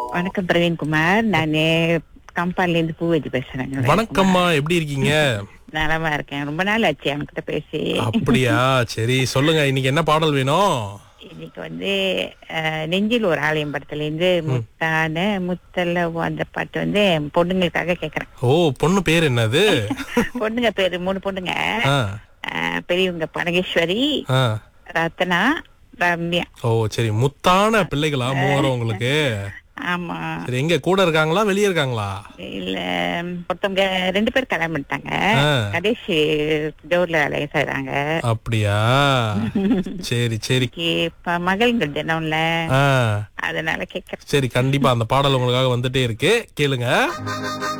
வணக்கம் பிரவீன்குமார் நானு கம்பான்ல இருந்து பூவதி பேசுறேன் வணக்கம்மா எப்படி இருக்கீங்க நலமா இருக்கேன் ரொம்ப நாள் ஆச்சு அவன்கிட்ட பேசி அப்படியா சரி சொல்லுங்க இன்னைக்கு என்ன பாடல் வேணும் இன்னைக்கு வந்து அஹ், நெஞ்சில் ஒரு ஆலயம் படத்துல இருந்து முத்தான முத்தல்ல அந்த பாட்டு வந்து என் பொண்ணுங்களுக்காக கேக்குறேன் ஓ பொண்ணு பேர் என்னது பொண்ணுங்க பேரு மூணு பொண்ணுங்க ஆ, அஹ், பெரியவங்க பனகேஸ்வரி ஆ. ரத்னா ரம்யா ஓ சரி முத்தான பிள்ளைகளா மூவரும் உங்களுக்கு ஆமா சரி எங்க கூட இருக்காங்களா வெளியே இருக்காங்களா இல்ல ஒருத்தவங்க ரெண்டு பேர் கல்யாணம் பண்ணிட்டாங்க ஆ. கடைசி டோர்ல வேலையை செய்றாங்க அப்படியா சரி சரி இன்னைக்கு இப்ப மகள்கள் தினம்ல ஆ அதனால கேக்குறேன் சரி கண்டிப்பா அந்த பாடல் உங்களுக்காக வந்துட்டே இருக்கு கேளுங்க